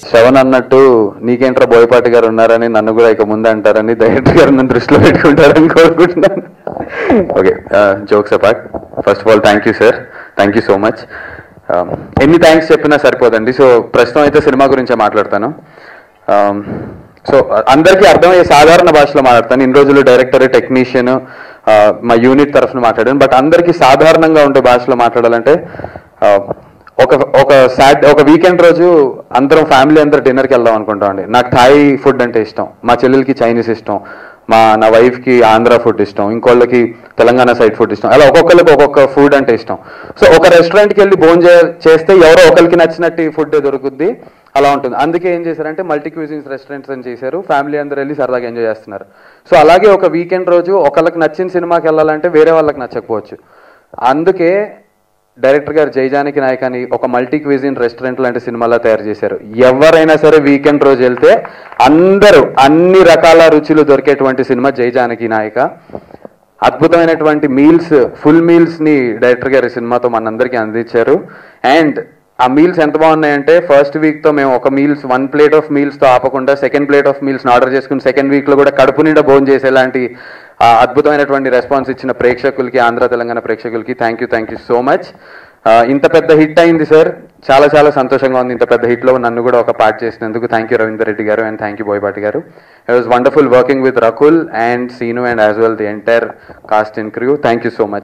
శ్రవణ్ అన్నట్టు నీకేంట్రా బోయపాటి గారు ఉన్నారని నన్ను కూడా ఇక ముందు అంటారని డైరెక్టర్ గారు నన్ను దృష్టిలో పెట్టుకుంటారని కోరుకుంటున్నాను okay jokes apart first of all thank you sir thank you so much ఎన్ని థ్యాంక్స్ చెప్పినా సరిపోదండి సో ప్రస్తుతం అయితే సినిమా గురించే మాట్లాడతాను సో అందరికీ అర్థమయ్యే సాధారణ భాషలో మాట్లాడతాను ఇన్ని రోజులు డైరెక్టర్ టెక్నీషియన్ మా యూనిట్ తరఫున మాట్లాడాను బట్ అందరికీ సాధారణంగా ఉండే భాషలో మాట్లాడాలంటే ఆ, ఒక ఒక సాట్ ఒక వీకెండ్ రోజు అందరం ఫ్యామిలీ అందరూ డిన్నర్కి వెళ్దాం అనుకుంటాం అండి నాకు థాయ్ ఫుడ్ అంటే ఇష్టం మా చెల్లెలకి చైనీస్ ఇష్టం మా నా వైఫ్కి ఆంధ్ర ఫుడ్ ఇష్టం ఇంకోళ్ళకి తెలంగాణ సైడ్ ఫుడ్ ఇష్టం అలా ఒక్కొక్కరికి ఒక్కొక్క ఫుడ్ అంటే ఇష్టం సో ఒక రెస్టారెంట్కి వెళ్ళి భోజనం చే- చేస్తే ఎవరో ఒకరికి నచ్చినట్టు ఫుడ్ దొరుకుద్ది అలా ఉంటుంది అందుకే ఏం చేశారంటే మల్టీ క్యూజిన్స్ రెస్టారెంట్స్ అని చేశారు ఫ్యామిలీ అందరూ వెళ్ళి సరదాగా ఎంజాయ్ చేస్తున్నారు సో అలాగే ఒక వీకెండ్ రోజు ఒకళ్ళకి నచ్చిన సినిమాకి వెళ్ళాలంటే వేరే వాళ్ళకి నచ్చకపోవచ్చు అందుకే డైరెక్టర్ గారు జైజానికి నాయక్ అని ఒక మల్టీ క్విజిన్ రెస్టారెంట్ లాంటి సినిమాలా తయారు చేశారు ఎవరైనా సరే వీకెండ్ రోజు వెళ్తే అందరూ అన్ని రకాల రుచులు దొరికేటువంటి సినిమా జైజానకి నాయక అద్భుతమైనటువంటి మీల్స్ ఫుల్ మీల్స్ ని డైరెక్టర్ గారి సినిమాతో మనందరికీ అందించారు అండ్ ఆ మీల్స్ ఎంత బాగున్నాయంటే ఫస్ట్ వీక్ తో మేము ఒక meals one plate of meals తో ఆపకుండా second plate of meals order చేసుకుని సెకండ్ వీక్ లో కూడా కడుపు నిండా భోజనం చేసేలాంటి ఆ, అద్భుతమైనటువంటి రెస్పాన్స్ ఇచ్చిన ప్రేక్షకులకి ఆంధ్ర తెలంగాణ ప్రేక్షకులకి thank you thank you so much ఇంత పెద్ద హిట్ అయింది సార్ చాలా చాలా సంతోషంగా ఉంది ఇంత పెద్ద హిట్ లో నన్ను కూడా ఒక పార్ట్ చేసినందుకు థ్యాంక్ యూ రవీందర్ రెడ్డి గారు అండ్ థ్యాంక్ యూ బోయపాటి గారు it was wonderful working with Rakul and Seenu and as well the entire cast in crew thank you so much